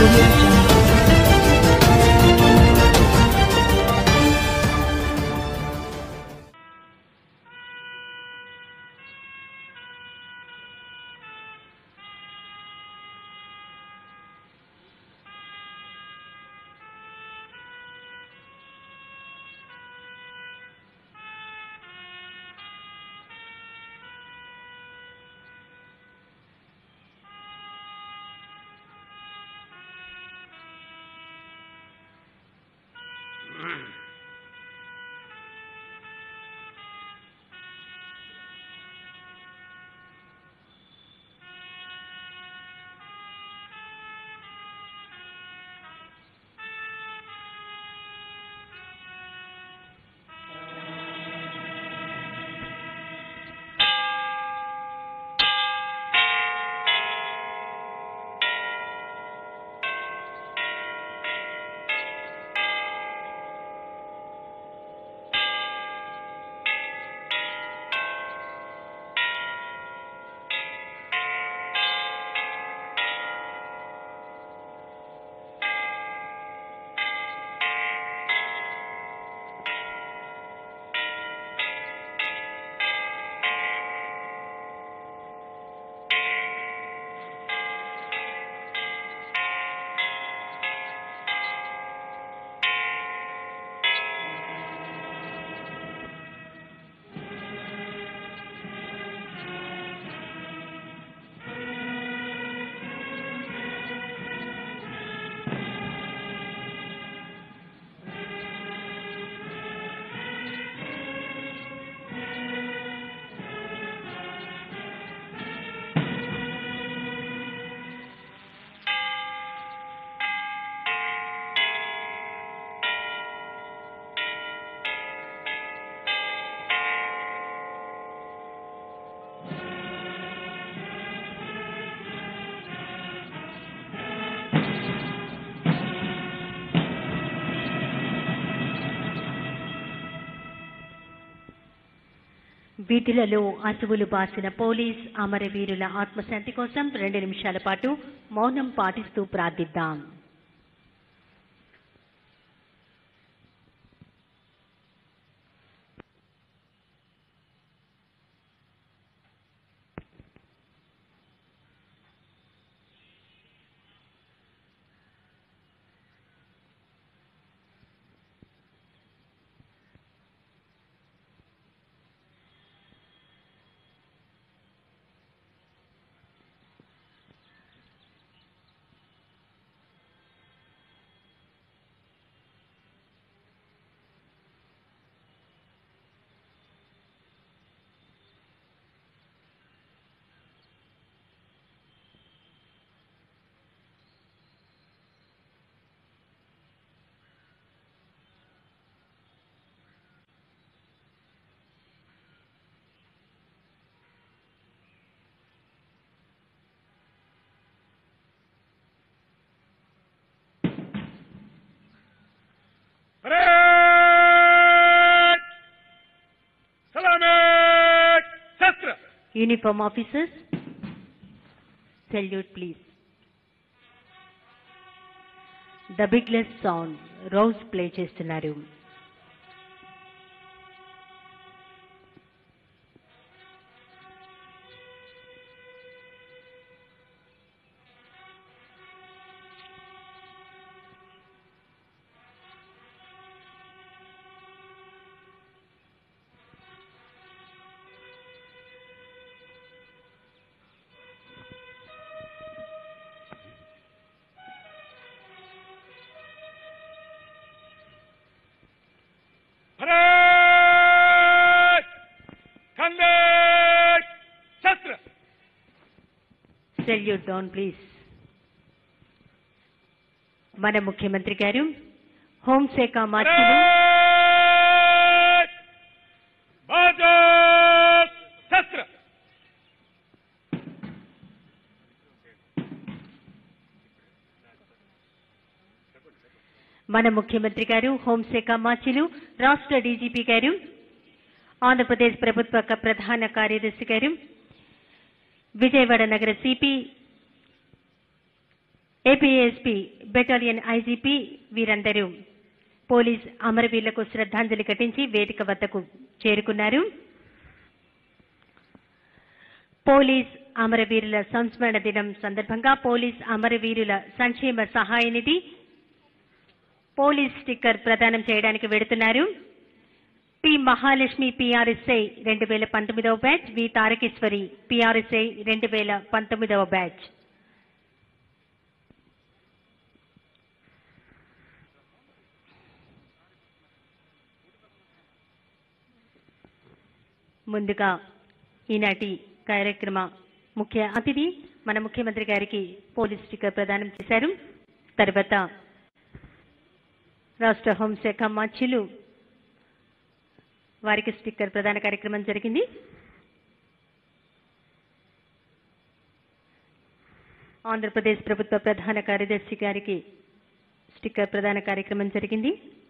audio jungle. వీధులలో అసువులు బాసిన police అమరవీరుల ఆత్మశాంతి కోసం రెండు నిమిషాల పాటు మౌనం పాటిస్తూ ప్రార్థిద్దాం Parade! Salamat! Shastra! Uniform officers salute please the bugles sound rouse play చేస్తున్నారు Parade! Conduct! Shastra! Salute down please మన ముఖ్యమంత్రి గారు హోంశాఖ మార్చులు Parade! Bhagat! Shastra! మన ముఖ్యమంత్రి గారు హోంశాఖ మార్చులు రాష్ట్ర డీజీపీ గారు ఆంధ్రప్రదేశ్ ప్రభుత్వ క- ప్రధాన కార్యదర్శి గారు విజయవాడ నగర సిపి ఏపీఎస్పీ బెటాలియన్ ఐజీపీ వీరందరూ పోలీస్ అమరవీరులకు శ్రద్ధాంజలి ఘటించి వేదిక వద్దకు చేరుకున్నారు పోలీస్ అమరవీరుల సంస్మరణ దినం సందర్భంగా పోలీస్ అమరవీరుల సంక్షేమ సహాయ నిధి పోలీస్ స్టిక్కర్ ప్రదానం చేయడానికి వెడుతున్నారు పి మహాలక్ష్మి పిఆర్ఎస్ఐ రెండు వేల పంతొమ్మిదవ బ్యాచ్ వి తారకేశ్వరి పిఆర్ఎస్ఐ రెండు వేల పంతొమ్మిదవ బ్యాచ్ ముందుగా ఈనాటి కార్యక్రమ ముఖ్య అతిథి మన ముఖ్యమంత్రి గారికి పోలీస్ స్టిక్కర్ ప్రదానం చేశారు తర్వాత రాష్ట్ర హోంశాఖ మంత్రులు వారికి స్టిక్కర్ ప్రదాన కార్యక్రమం జరిగింది ఆంధ్రప్రదేశ్ ప్రభుత్వ ప్రధాన కార్యదర్శి గారికి స్టిక్కర్ ప్రదాన కార్యక్రమం జరిగింది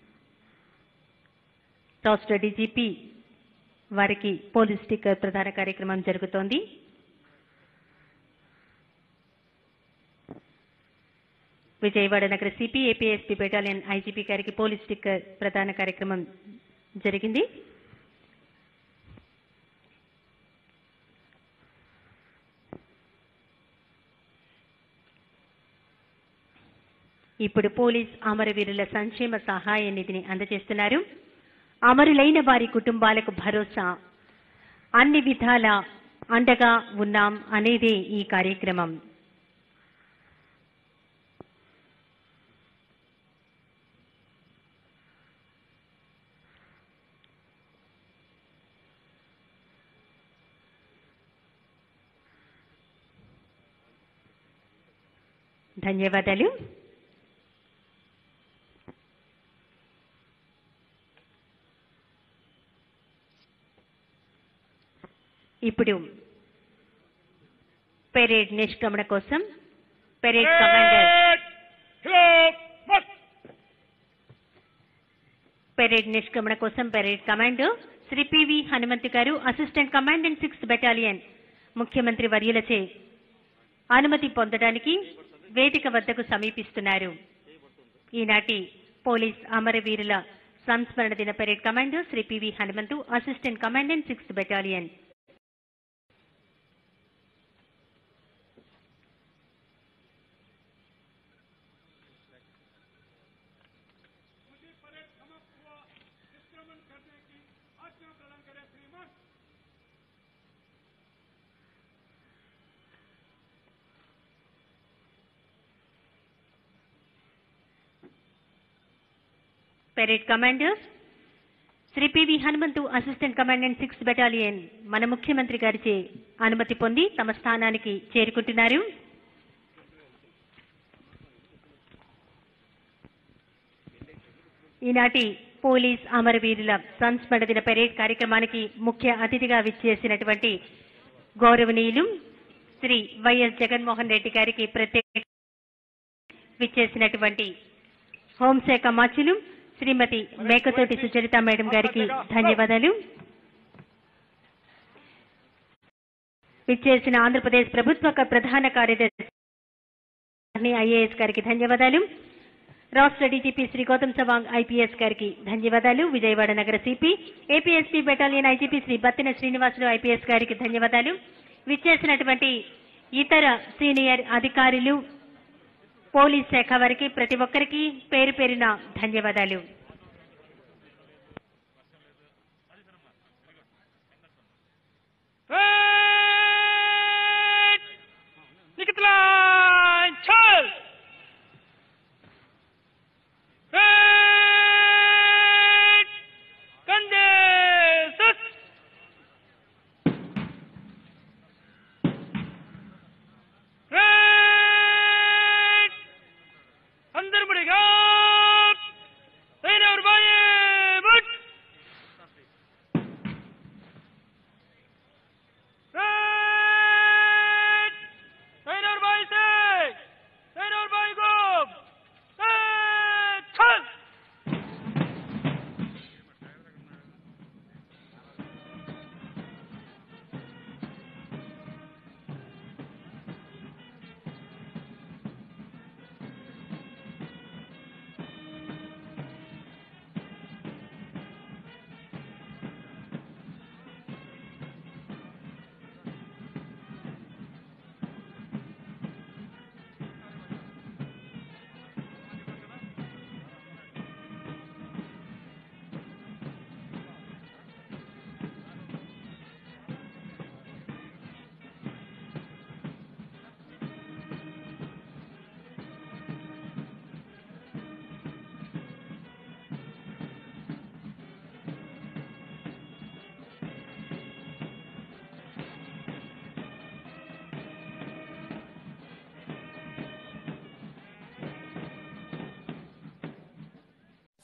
రాష్ట్ర డీజీపీ వారికి పోలీస్ స్టిక్కర్ ప్రదాన కార్యక్రమం జరుగుతోంది విజయవాడ నగర సిపి ఏపీఎస్పీ బెటాలియన్ ఐజీపీ గారికి పోలీస్ స్టిక్కర్ ప్రదాన కార్యక్రమం జరిగింది ఇప్పుడు పోలీస్ అమరవీరుల సంక్షేమ సహాయ నిధిని అందజేస్తున్నారు అమరులైన వారి కుటుంబాలకు భరోసా అన్ని విధాల అండగా ఉన్నాం అనేదే ఈ కార్యక్రమం ధన్యవాదాలు ఇప్పుడు పెరేడ్ నిష్క్రమణ కోసం parade commander Parade! Clock! March! Parade నిష్క్రమణ కోసం parade commander Shri PV Hanumanth garu assistant commandant sixth battalion ముఖ్యమంత్రి వర్యులచే అనుమతి పొందడానికి వేదిక వద్దకు సమీపిస్తున్నారు ఈనాటి పోలీస్ అమరవీరుల సంస్మరణ దిన parade commander Shri PV Hanumanthu assistant commandant sixth battalion parade commander Shri PV Hanumanthu assistant commandant sixth battalion మన ముఖ్యమంత్రి గారిచే అనుమతి పొంది తమ స్థానానికి చేరుకుంటున్నారు ఈనాటి పోలీస్ అమరవీరుల సంస్మరణ దిన పెరేడ్ కార్యక్రమానికి ముఖ్య అతిథిగా విచ్చేసినటువంటి గౌరవనీయులు శ్రీ వైఎస్ జగన్మోహన్ రెడ్డి గారికి ప్రత్యేక విచ్చేసినటువంటి హోంశాఖ మాచులు శ్రీమతి మేకతోటి సుచరిత మేడం గారికి ధన్యవాదాలు విచ్చేసిన ఆంధ్రప్రదేశ్ ప్రభుత్వ క- ప్రధాన కార్యదర్శి ఐఏఎస్ గారికి ధన్యవాదాలు రాష్ట్ర డీజీపీ శ్రీ గౌతమ్ సవాంగ్ ఐపీఎస్ గారికి ధన్యవాదాలు విజయవాడ నగర CP APSP battalion IGP Shri Battina Srinivasulu IPS గారికి ధన్యవాదాలు విచ్చేసినటువంటి ఇతర సీనియర్ అధికారులు పోలీస్ శాఖ వారికి ప్రతి ఒక్కరికి పేరు పేరున ధన్యవాదాలు Parade! Picket line! Charge! Parade! Condenses! Parade! अंदर बढ़ेगा दाहिने और बाएं बुट Right! दाहिने और बाएं से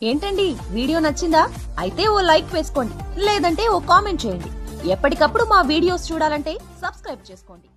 ఏంటండి వీడియో నచ్చిందా అయితే ఓ లైక్ వేసుకోండి లేదంటే ఓ కామెంట్ చేయండి ఎప్పటికప్పుడు మా వీడియోస్ చూడాలంటే సబ్స్క్రైబ్ చేసుకోండి